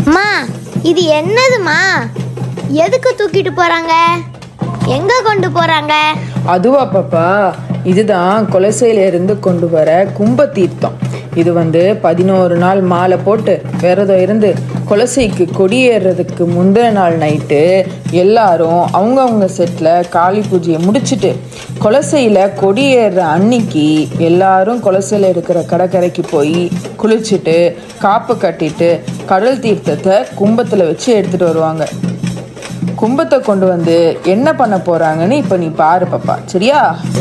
அம்மா இது என்னதுமா எதுக்கு தூக்கிட்டு போறாங்க எங்க கொண்டு போறாங்க அதுவா பாப்பா இதுதான் கொலசையில இருந்து கொண்டு வர கும்ப தீர்த்தம் இது வந்து பதினோரு நாள் மாலை போட்டு விரதம் இருந்து கொலசைக்கு கொடியேறதுக்கு முந்தின நாள் நைட்டு எல்லாரும் அவங்கவுங்க செட்டில் காளி பூஜையை முடிச்சுட்டு கொலசையில் கொடியேறுற அன்னைக்கு எல்லாரும் கொலசையில் இருக்கிற கடற்கரைக்கு போய் குளிச்சுட்டு காப்பு கட்டிட்டு கடல் தீர்த்தத்தை கும்பத்தில் வச்சு எடுத்துட்டு வருவாங்க கும்பத்தை கொண்டு வந்து என்ன பண்ண போறாங்கன்னு இப்போ நீ பாரு பாப்பா சரியா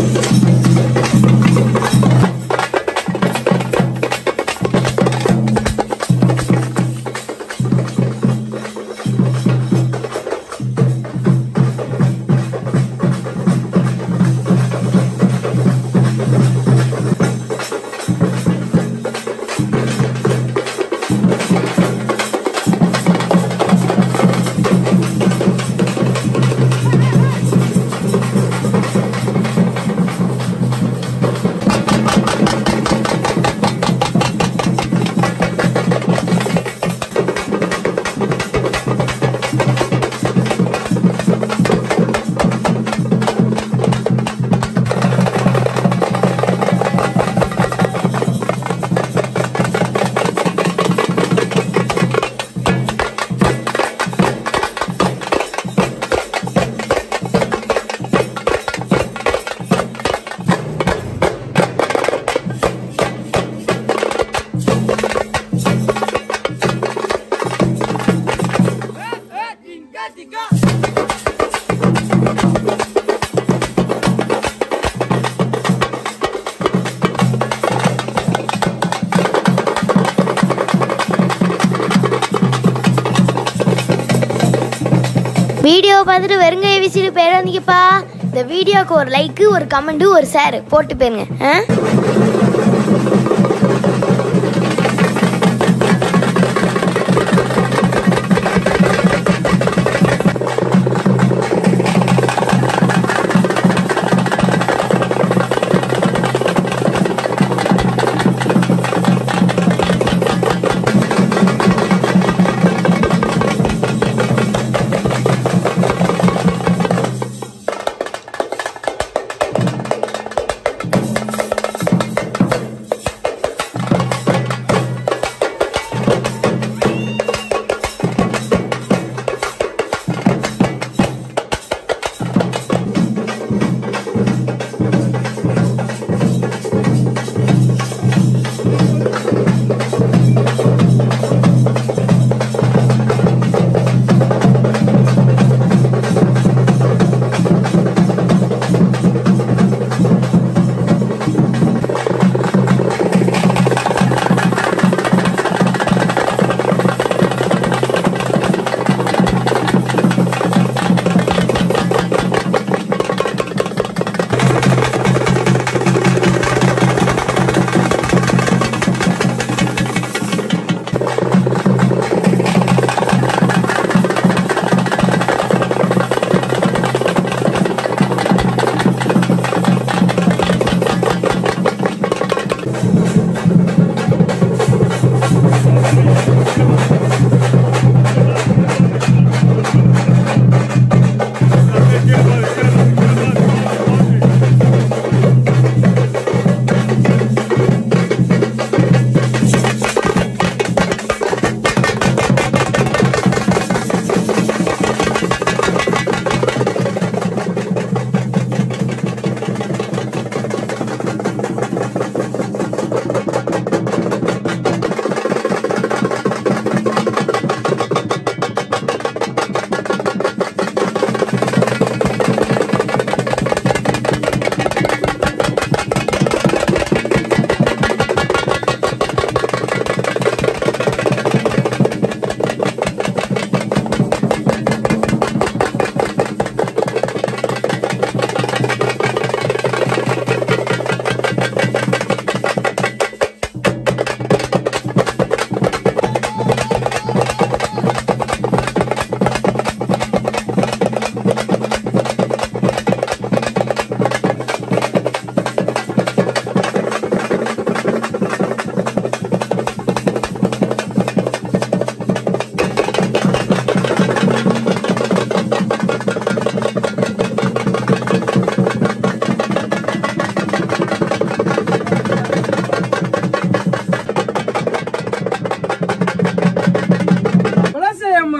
வீடியோ பார்த்துட்டு வெறுங்கையை வீசிட்டு போயிடாதீங்கப்பா இந்த வீடியோக்கு ஒரு லைக்கு ஒரு கமெண்ட்டு ஒரு ஷேர் போட்டு போயிருங்க ஆ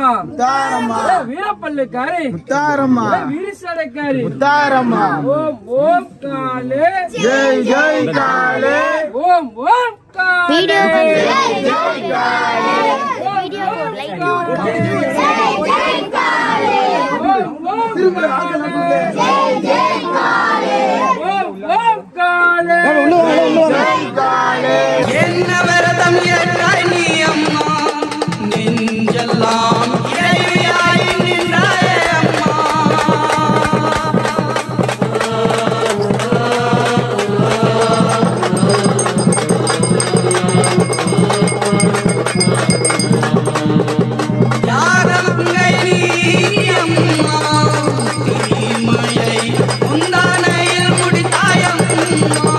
முத்தாரம்மா முத்தாரம்மா ஏ, வீரப்பல்லுக்காரி முத்தாரம்மா ஏ, விரிசடைக்காரி முத்தாரம்மா ஓம் ஓம் காலே ஜெய் ஜெய் காளே ஓம் ஓம் காலே வீடியோ ஓம் வீடியோக்கு ஒரு லைக் ஓம் காலே ஓம் ஓம் காலே என்ன விரதம் ஏற்றாய் நீ அம்மா நெஞ்செல்லாம் இறைவியாய் நின்றாயே அம்மா யாரங்கை நீ அம்மா தீமையை முந்தானையில் முடித்தாயம்மா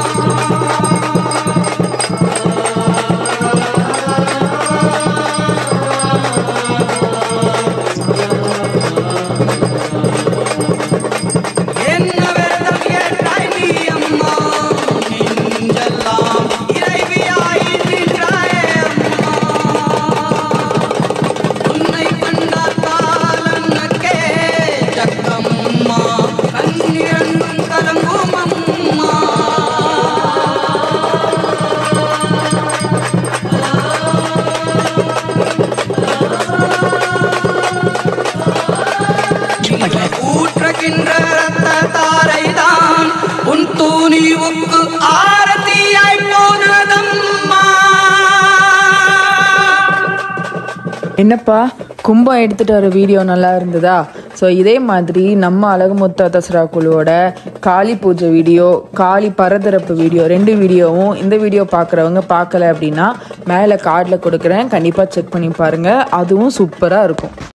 என்ன வேதம் ஏற்றாய் நீ அம்மா நெஞ்செல்லாம் இறைவியாய் நின்றாயே அம்மா உன்னை கண்டால் காலன்னக்கே ஜக்கம்மா கண்ணிரண்டும் கலங்கும் அம்மா ஊற்றுகின்ற ரத்த தாரைதான் உன் தூணிவுக்கு ஆரத்தியாய் போனதம்மா என்னப்பா கும்பம் எடுத்துட்டு வர வீடியோ நல்லா இருந்ததா ஸோ இதே மாதிரி நம்ம அழகுமுத்த தசரா குழுவோட காளி பூஜை வீடியோ காளி பரதரப்பு வீடியோ ரெண்டு வீடியோவும் இந்த வீடியோ பார்க்குறவங்க பார்க்கல அப்படின்னா மேலே கார்டில் கொடுக்குறேன் கண்டிப்பாக செக் பண்ணி பாருங்கள் அதுவும் சூப்பராக இருக்கும்